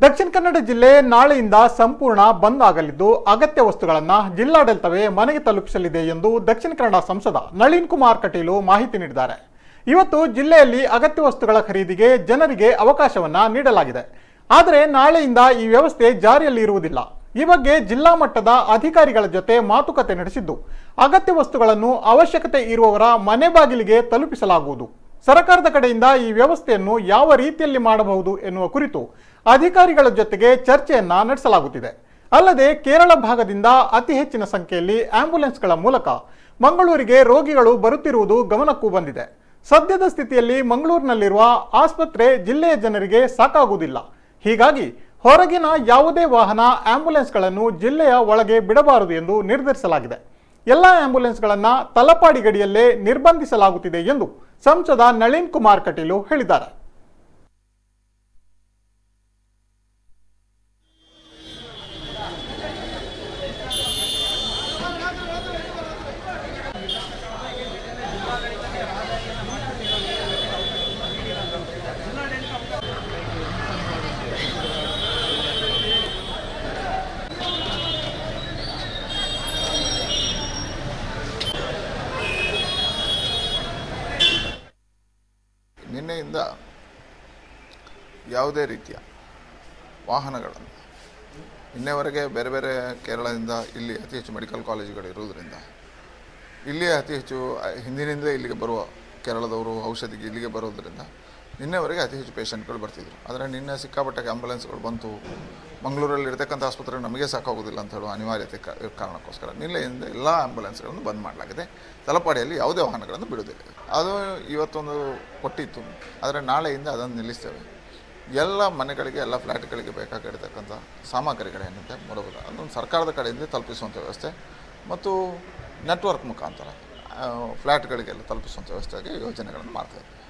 ದಕ್ಷಿಣ ಕನ್ನಡ ಜಿಲ್ಲೆ ನಾಳೆಯಿಂದ ಸಂಪೂರ್ಣ ಬಂದ್ ಆಗಲಿದ್ದು ಅಗತ್ಯ ವಸ್ತುಗಳನ್ನು ಜಿಲ್ಲಾಡಳಿತವೇ ಮನೆಗೆ ತಲುಪಿಸಲಿದೆ ಎಂದು ದಕ್ಷಿಣ ಕನ್ನಡ ಸಂಸದ ನಳಿನ್ ಕುಮಾರ್ ಕಟೀಲು ಮಾಹಿತಿ ನೀಡಿದ್ದಾರೆ ಇವತ್ತು ಜಿಲ್ಲೆಯಲ್ಲಿ ಅಗತ್ಯ ವಸ್ತುಗಳ ಖರೀದಿಗೆ ಜನರಿಗೆ ಅವಕಾಶವನ್ನ ನೀಡಲಾಗಿದೆ ಆದರೆ ನಾಳೆಯಿಂದ ಈ ವ್ಯವಸ್ಥೆ ಜಾರಿಯಲ್ಲಿ ಇರುವುದಿಲ್ಲ ಈ ಬಗ್ಗೆ ಜಿಲ್ಲಾ ಮಟ್ಟದ ಅಧಿಕಾರಿಗಳ ಜೊತೆ ಮಾತುಕತೆ ನಡೆಸಿದ್ದು ಅಗತ್ಯ ವಸ್ತುಗಳನ್ನು ಅವಶ್ಯಕತೆ ಇರುವವರ ಮನೆ ಬಾಗಿಲಿಗೆ ತಲುಪಿಸಲಾಗುವುದು ಸರ್ಕಾರದ ಕಡೆಯಿಂದ ಈ ವ್ಯವಸ್ಥೆಯನ್ನು ಯಾವ ರೀತಿಯಲ್ಲಿ ಮಾಡಬಹುದು ಎನ್ನುವ ಕುರಿತು ಅಧಿಕಾರಿಗಳ ಜೊತೆಗೆ ಚರ್ಚೆಯನ್ನ ನಡೆಸಲಾಗುತ್ತಿದೆ ಅಲ್ಲದೆ ಕೇರಳ ಭಾಗದಿಂದ ಅತಿ ಹೆಚ್ಚಿನ ಸಂಖ್ಯೆಯಲ್ಲಿ ಆಂಬ್ಯುಲೆನ್ಸ್ಗಳ ಮೂಲಕ ಮಂಗಳೂರಿಗೆ ರೋಗಿಗಳು ಬರುತ್ತಿರುವುದು ಗಮನಕ್ಕೂ ಬಂದಿದೆ ಸದ್ಯದ ಸ್ಥಿತಿಯಲ್ಲಿ ಮಂಗಳೂರಿನಲ್ಲಿರುವ ಆಸ್ಪತ್ರೆ ಜಿಲ್ಲೆಯ ಜನರಿಗೆ ಸಾಕಾಗುವುದಿಲ್ಲ ಹೀಗಾಗಿ ಹೊರಗಿನ ಯಾವುದೇ ವಾಹನ ಆಂಬ್ಯುಲೆನ್ಸ್ಗಳನ್ನು ಜಿಲ್ಲೆಯ ಒಳಗೆ ಬಿಡಬಾರದು ಎಂದು ನಿರ್ಧರಿಸಲಾಗಿದೆ ಎಲ್ಲ ಆಂಬ್ಯುಲೆನ್ಸ್ಗಳನ್ನು ತಲಪಾಡಿ ಗಡಿಯಲ್ಲೇ ನಿರ್ಬಂಧಿಸಲಾಗುತ್ತಿದೆ ಎಂದು ಸಂಸದ ನಳಿನ್ ಕುಮಾರ್ ಕಟೀಲು ಹೇಳಿದ್ದಾರೆ ನಿನ್ನೆಯಿಂದ ಯಾವುದೇ ರೀತಿಯ ವಾಹನಗಳನ್ನು ನಿನ್ನೆವರೆಗೆ ಬೇರೆ ಬೇರೆ ಕೇರಳದಿಂದ ಇಲ್ಲಿ ಅತಿ ಹೆಚ್ಚು ಮೆಡಿಕಲ್ ಕಾಲೇಜುಗಳು ಇರುವುದರಿಂದ ಇಲ್ಲಿ ಅತಿ ಹೆಚ್ಚು ಅ, ಹಿಂದಿನಿಂದಲೇ ಇಲ್ಲಿಗೆ ಬರುವ ಕೇರಳದವರು ಔಷಧಿಗೆ ಇಲ್ಲಿಗೆ ಬರೋದರಿಂದ ನಿನ್ನೆವರೆಗೆ ಅತಿ ಹೆಚ್ಚು ಪೇಷಂಟ್ಗಳು ಬರ್ತಿದ್ರು ಆದರೆ ನಿನ್ನೆ ಸಿಕ್ಕಾಪಟ್ಟೆ ಆಂಬುಲೆನ್ಸ್ಗಳು ಬಂತು ಮಂಗಳೂರಲ್ಲಿ ಇರತಕ್ಕಂಥ ಆಸ್ಪತ್ರೆ ನಮಗೆ ಸಾಕಾಗೋದಿಲ್ಲ ಅಂತ ಹೇಳುವ ಅನಿವಾರ್ಯತೆ ಕಾ- ಕಾರಣಕ್ಕೋಸ್ಕರ ನಿನ್ನೆಯಿಂದ ಎಲ್ಲ ಆಂಬುಲೆನ್ಸ್ಗಳನ್ನು ಬಂದ್ ಮಾಡಲಾಗಿದೆ ತಲಪಾಡಿಯಲ್ಲಿ ಯಾವುದೇ ವಾಹನಗಳನ್ನು ಬಿಡುವುದಿಲ್ಲ ಅದು ಇವತ್ತೊಂದು ಕೊಟ್ಟಿತ್ತು ಆದರೆ ನಾಳೆಯಿಂದ ಅದನ್ನು ನಿಲ್ಲಿಸ್ತೇವೆ ಎಲ್ಲ ಮನೆಗಳಿಗೆ ಎಲ್ಲ ಫ್ಲ್ಯಾಟ್ಗಳಿಗೆ ಬೇಕಾಗಿರತಕ್ಕಂಥ ಸಾಮಗ್ರಿಗಳೇನಿದೆ ಮೂಲಭೂತ ಅದನ್ನು ಸರ್ಕಾರದ ಕಡೆಯಿಂದ ತಲುಪಿಸುವಂಥ ವ್ಯವಸ್ಥೆ ಮತ್ತು ನೆಟ್ವರ್ಕ್ ಮುಖಾಂತರ ಆ, ಫ್ಲ್ಯಾಟ್ಗಳಿಗೆಲ್ಲ ತಲುಪಿಸುವಂಥ ವ್ಯವಸ್ಥೆಗೆ ಯೋಜನೆಗಳನ್ನು ಮಾಡ್ತಾ ಇದ್ದೀವಿ